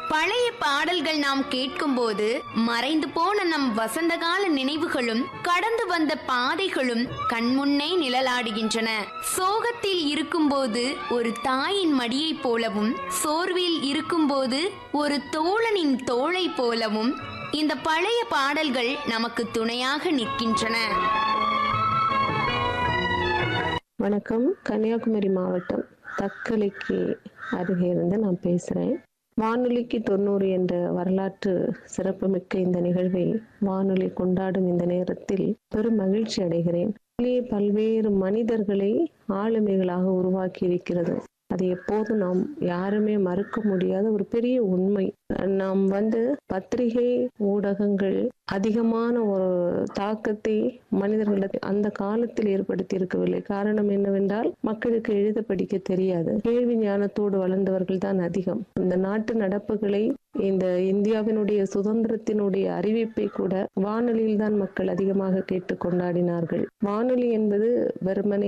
பழைய பாடல்கள் நாம் கேட்கும்போது மறைந்து போன நம் வசந்தகால நினைவுகளும் கடந்து வந்த பாதைகளும் கண்முன்னே நிழலாடுகின்றன சோகத்தில் இருக்கும்போது ஒரு தாயின் மடியைப் போலவும் சோர்வில் இருக்கும்போது ஒரு தோழனின் தோளை போலவும் இந்த பழைய பாடல்கள் நமக்கு துணையாக நிற்கின்றன வணக்கம் கன்னியாகுமரி மாவட்டம் தக்கலைக்கு அருகே இருந்து நான் பேசுகிறேன் வானொலிக்கு தொண்ணூறு என்ற வரலாற்று சிறப்புமிக்க இந்த நிகழ்வை வானொலி கொண்டாடும் இந்த நேரத்தில் பெரும் மகிழ்ச்சி அடைகிறேன் வானொலி பல்வேறு மனிதர்களை ஆளுமைகளாக உருவாக்கி இருக்கிறது அது எப்போதும் நாம் யாருமே மறுக்க முடியாத ஒரு பெரிய உண்மை நாம் வந்து பத்திரிகை ஊடகங்கள் அதிகமான ஒரு தாக்கத்தை மனிதர்களுக்கு அந்த காலத்தில் ஏற்படுத்தி இருக்கவில்லை காரணம் என்னவென்றால் மக்களுக்கு எழுத படிக்க தெரியாது கேள்வி ஞானத்தோடு வளர்ந்தவர்கள் தான் அதிகம் இந்த நாட்டு நடப்புகளை இந்த இந்தியாவினுடைய சுதந்திரத்தினுடைய அறிவிப்பை கூட வானொலியில் தான் மக்கள் அதிகமாக கேட்டு கொண்டாடினார்கள் வானொலி என்பது வெறுமனே